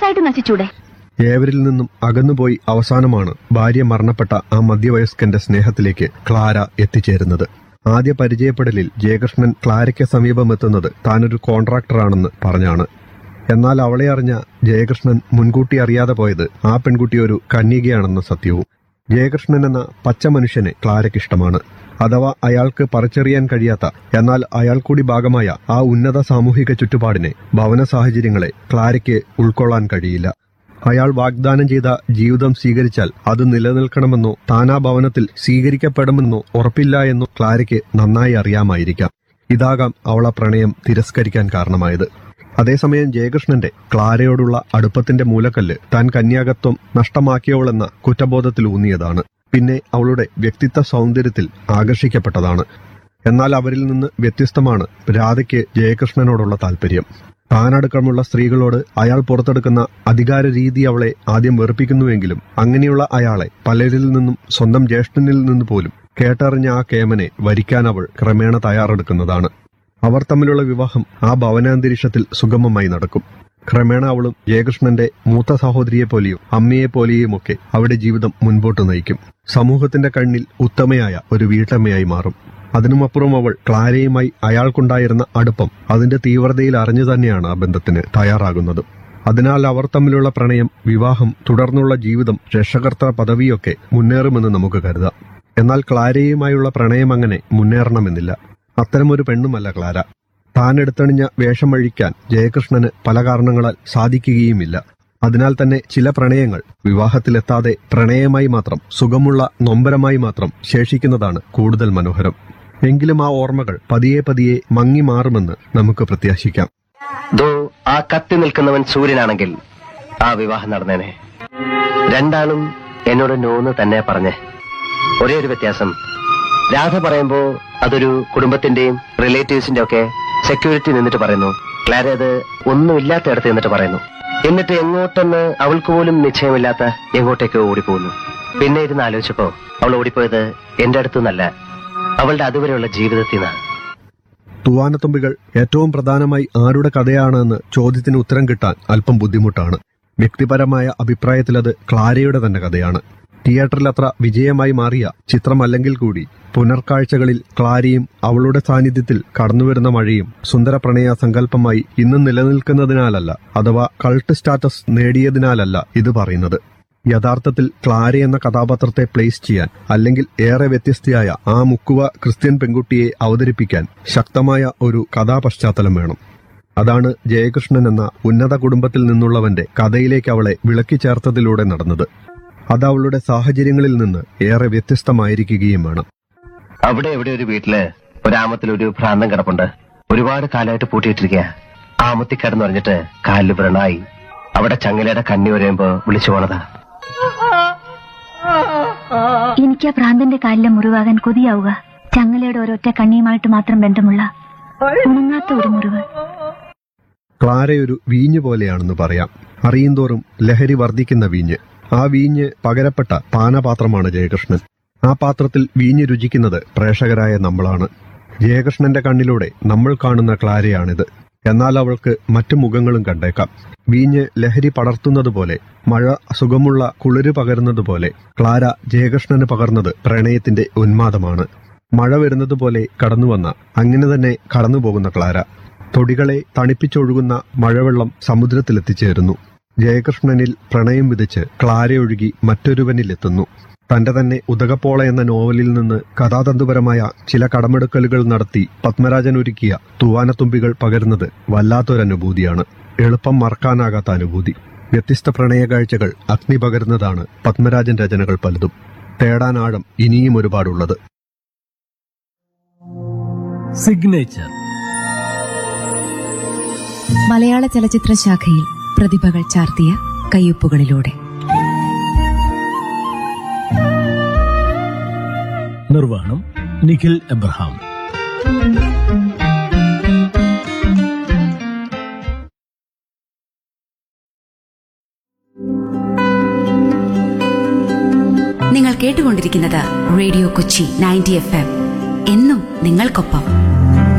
നൈസായിട്ട് നശിച്ചൂടെ ഏവരിൽ നിന്നും അകന്നുപോയി അവസാനമാണ് ഭാര്യ മരണപ്പെട്ട ആ മധ്യവയസ്കന്റെ സ്നേഹത്തിലേക്ക് ക്ലാര എത്തിച്ചേരുന്നത് ആദ്യ പരിചയപ്പെടലിൽ ജയകൃഷ്ണൻ ക്ലാരയ്ക്ക് സമീപമെത്തുന്നത് താനൊരു കോൺട്രാക്ടറാണെന്ന് പറഞ്ഞാണ് എന്നാൽ അവളെ അറിഞ്ഞ ജയകൃഷ്ണൻ മുൻകൂട്ടി അറിയാതെ പോയത് ആ പെൺകുട്ടി ഒരു കന്യകയാണെന്ന സത്യവും ജയകൃഷ്ണൻ എന്ന പച്ച മനുഷ്യനെ ക്ലാരയ്ക്ക് ഇഷ്ടമാണ് അഥവാ അയാൾക്ക് പറിച്ചെറിയാൻ കഴിയാത്ത എന്നാൽ അയാൾ കൂടി ഭാഗമായ ആ ഉന്നത സാമൂഹിക ചുറ്റുപാടിനെ ഭവന സാഹചര്യങ്ങളെ ക്ലാരയ്ക്ക് ഉൾക്കൊള്ളാൻ കഴിയില്ല അയാൾ വാഗ്ദാനം ചെയ്ത ജീവിതം സ്വീകരിച്ചാൽ അത് നിലനിൽക്കണമെന്നോ താനാ ഭവനത്തിൽ സ്വീകരിക്കപ്പെടുമെന്നോ ഉറപ്പില്ല എന്നോ ക്ലാരയ്ക്ക് നന്നായി അറിയാമായിരിക്കാം ഇതാകാം അവളെ പ്രണയം തിരസ്കരിക്കാൻ കാരണമായത് അതേസമയം ജയകൃഷ്ണന്റെ ക്ലാരയോടുള്ള അടുപ്പത്തിന്റെ മൂലക്കല്ല് താൻ കന്യാകത്വം നഷ്ടമാക്കിയവളെന്ന കുറ്റബോധത്തിൽ ഊന്നിയതാണ് പിന്നെ അവളുടെ വ്യക്തിത്വ സൗന്ദര്യത്തിൽ ആകർഷിക്കപ്പെട്ടതാണ് എന്നാൽ അവരിൽ നിന്ന് വ്യത്യസ്തമാണ് രാധയ്ക്ക് ജയകൃഷ്ണനോടുള്ള താല്പര്യം താനടക്കമുള്ള സ്ത്രീകളോട് അയാൾ പുറത്തെടുക്കുന്ന അധികാര രീതി അവളെ ആദ്യം വെറുപ്പിക്കുന്നുവെങ്കിലും അങ്ങനെയുള്ള അയാളെ പലരിൽ നിന്നും സ്വന്തം ജ്യേഷ്ഠനിൽ നിന്ന് പോലും കേട്ടറിഞ്ഞ ആ കേമനെ വരിക്കാൻ അവൾ ക്രമേണ തയ്യാറെടുക്കുന്നതാണ് അവർ തമ്മിലുള്ള വിവാഹം ആ ഭവനാന്തരീക്ഷത്തിൽ സുഗമമായി നടക്കും ക്രമേണ അവളും ജയകൃഷ്ണന്റെ മൂത്ത സഹോദരിയെ പോലെയും അമ്മയെ പോലെയുമൊക്കെ അവിടെ ജീവിതം മുൻപോട്ട് നയിക്കും സമൂഹത്തിന്റെ കണ്ണിൽ ഉത്തമയായ ഒരു വീട്ടമ്മയായി മാറും അതിനുമപ്പുറം അവൾ ക്ലാരയുമായി അയാൾക്കുണ്ടായിരുന്ന അടുപ്പം അതിന്റെ തീവ്രതയിൽ അറിഞ്ഞു തന്നെയാണ് ആ ബന്ധത്തിന് തയ്യാറാകുന്നത് അതിനാൽ അവർ തമ്മിലുള്ള പ്രണയം വിവാഹം തുടർന്നുള്ള ജീവിതം രക്ഷകർത്ത പദവിയൊക്കെ മുന്നേറുമെന്ന് നമുക്ക് കരുതാം എന്നാൽ ക്ലാരയുമായുള്ള പ്രണയം അങ്ങനെ മുന്നേറണമെന്നില്ല അത്തരമൊരു പെണ്ണുമല്ല ക്ലാര താൻ എടുത്തണിഞ്ഞ വേഷം അഴിക്കാൻ ജയകൃഷ്ണന് പല കാരണങ്ങളാൽ സാധിക്കുകയുമില്ല അതിനാൽ തന്നെ ചില പ്രണയങ്ങൾ വിവാഹത്തിലെത്താതെ പ്രണയമായി മാത്രം സുഖമുള്ള നൊമ്പരമായി മാത്രം ശേഷിക്കുന്നതാണ് കൂടുതൽ മനോഹരം എങ്കിലും ആ ഓർമ്മകൾ പതിയെ പതിയെ മങ്ങി മാറുമെന്ന് നമുക്ക് പ്രത്യാശിക്കാം ദോ ആ കത്തി നിൽക്കുന്നവൻ സൂര്യനാണെങ്കിൽ ആ വിവാഹം നടന്നേനെ രണ്ടാളും എന്നോട് നോന്ന് തന്നെ പറഞ്ഞേ ഒരേ ഒരു വ്യത്യാസം രാധ പറയുമ്പോ അതൊരു കുടുംബത്തിന്റെയും റിലേറ്റീവ്സിന്റെ ഒക്കെ സെക്യൂരിറ്റി നിന്നിട്ട് പറയുന്നു ക്ലാര അത് ഒന്നുമില്ലാത്ത ഇടത്ത് നിന്നിട്ട് പറയുന്നു എന്നിട്ട് എങ്ങോട്ടെന്ന് അവൾക്ക് പോലും നിശ്ചയമില്ലാത്ത എങ്ങോട്ടേക്കോ ഓടിപ്പോകുന്നു പിന്നെ ഇരുന്ന് ആലോചിച്ചപ്പോ അവൾ ഓടിപ്പോയത് എന്റെ അടുത്തു നിന്നല്ല അവളുടെ അതുവരെയുള്ള ജീവിതത്തിൽ നിന്നാണ് തൂവാനത്തുമ്പികൾ ഏറ്റവും പ്രധാനമായി ആരുടെ കഥയാണെന്ന് ചോദ്യത്തിന് ഉത്തരം കിട്ടാൻ അല്പം ബുദ്ധിമുട്ടാണ് വ്യക്തിപരമായ അഭിപ്രായത്തിൽ അത് ക്ലാരയുടെ തന്നെ കഥയാണ് തിയേറ്ററിൽ അത്ര വിജയമായി മാറിയ ചിത്രമല്ലെങ്കിൽ കൂടി പുനർക്കാഴ്ചകളിൽ ക്ലാരയും അവളുടെ സാന്നിധ്യത്തിൽ കടന്നുവരുന്ന മഴയും സുന്ദര പ്രണയ സങ്കല്പമായി ഇന്നും നിലനിൽക്കുന്നതിനാലല്ല അഥവാ കൾട്ട് സ്റ്റാറ്റസ് നേടിയതിനാലല്ല ഇത് പറയുന്നത് യഥാർത്ഥത്തിൽ ക്ലാര എന്ന കഥാപാത്രത്തെ പ്ലേസ് ചെയ്യാൻ അല്ലെങ്കിൽ ഏറെ വ്യത്യസ്തയായ ആ മുക്കുവ ക്രിസ്ത്യൻ പെൺകുട്ടിയെ അവതരിപ്പിക്കാൻ ശക്തമായ ഒരു കഥാപശ്ചാത്തലം വേണം അതാണ് ജയകൃഷ്ണൻ എന്ന ഉന്നത കുടുംബത്തിൽ നിന്നുള്ളവന്റെ കഥയിലേക്ക് അവളെ വിളക്കി ചേർത്തതിലൂടെ നടന്നത് അത് അവളുടെ സാഹചര്യങ്ങളിൽ നിന്ന് ഏറെ വ്യത്യസ്തമായിരിക്കുകയും വേണം അവിടെ എവിടെ ഒരു വീട്ടില് ഒരാമത്തിൽ ഒരു ഭ്രാന്തം കിടപ്പുണ്ട് ഒരുപാട് കാലമായിട്ട് പൂട്ടിയിട്ടിരിക്കുക ആമത്തി കിടന്നു പറഞ്ഞിട്ട് കാലില് വ്രണായി അവിടെ ചങ്ങലയുടെ കണ്ണി വരയുമ്പോ വിളിച്ചു പോണതാ എനിക്ക് ആ ഭ്രാന്തന്റെ കാലിലെ മുറിവാകാൻ കൊതിയാവുക ചങ്ങലയുടെ ഒരൊറ്റ കണ്ണിയുമായിട്ട് മാത്രം ബന്ധമുള്ള ഉണങ്ങാത്ത ഒരു മുറിവ് ക്ലാരയൊരു വീഞ്ഞ് പോലെയാണെന്ന് പറയാം അറിയുന്തോറും ലഹരി വർദ്ധിക്കുന്ന വീഞ്ഞ് ആ വീഞ്ഞ് പകരപ്പെട്ട പാനപാത്രമാണ് ജയകൃഷ്ണൻ ആ പാത്രത്തിൽ വീഞ്ഞ് രുചിക്കുന്നത് പ്രേക്ഷകരായ നമ്മളാണ് ജയകൃഷ്ണന്റെ കണ്ണിലൂടെ നമ്മൾ കാണുന്ന ക്ലാരയാണിത് എന്നാൽ അവൾക്ക് മറ്റു മുഖങ്ങളും കണ്ടേക്കാം വീഞ്ഞ് ലഹരി പടർത്തുന്നതുപോലെ മഴ സുഖമുള്ള കുളിര് പകരുന്നതുപോലെ ക്ലാര ജയകൃഷ്ണന് പകർന്നത് പ്രണയത്തിന്റെ ഉന്മാദമാണ് മഴ വരുന്നതുപോലെ കടന്നുവന്ന അങ്ങനെ തന്നെ കടന്നുപോകുന്ന ക്ലാര തൊടികളെ തണിപ്പിച്ചൊഴുകുന്ന മഴവെള്ളം സമുദ്രത്തിലെത്തിച്ചേരുന്നു ജയകൃഷ്ണനിൽ പ്രണയം വിധിച്ച് ക്ലാരയൊഴുകി മറ്റൊരുവനിലെത്തുന്നു തന്റെ തന്നെ ഉദകപ്പോള എന്ന നോവലിൽ നിന്ന് കഥാതന്തുപരമായ ചില കടമെടുക്കലുകൾ നടത്തി പത്മരാജൻ ഒരുക്കിയ തൂവാനത്തുമ്പികൾ പകരുന്നത് വല്ലാത്തൊരനുഭൂതിയാണ് എളുപ്പം മറക്കാനാകാത്ത അനുഭൂതി വ്യത്യസ്ത പ്രണയ കാഴ്ചകൾ അഗ്നി പകരുന്നതാണ് പത്മരാജൻ രചനകൾ പലതും തേടാനാഴം ഇനിയും ഒരുപാടുള്ളത് സിഗ്നേച്ചർ മലയാള ചലച്ചിത്ര ശാഖയിൽ പ്രതിഭകൾ ചാർത്തിയ കയ്യൊപ്പുകളിലൂടെ നിർവഹണം നിഖിൽ എബ്രഹാം നിങ്ങൾ കേട്ടുകൊണ്ടിരിക്കുന്നത് radio Kochi ninety F M എന്നും നിങ്ങൾക്കൊപ്പം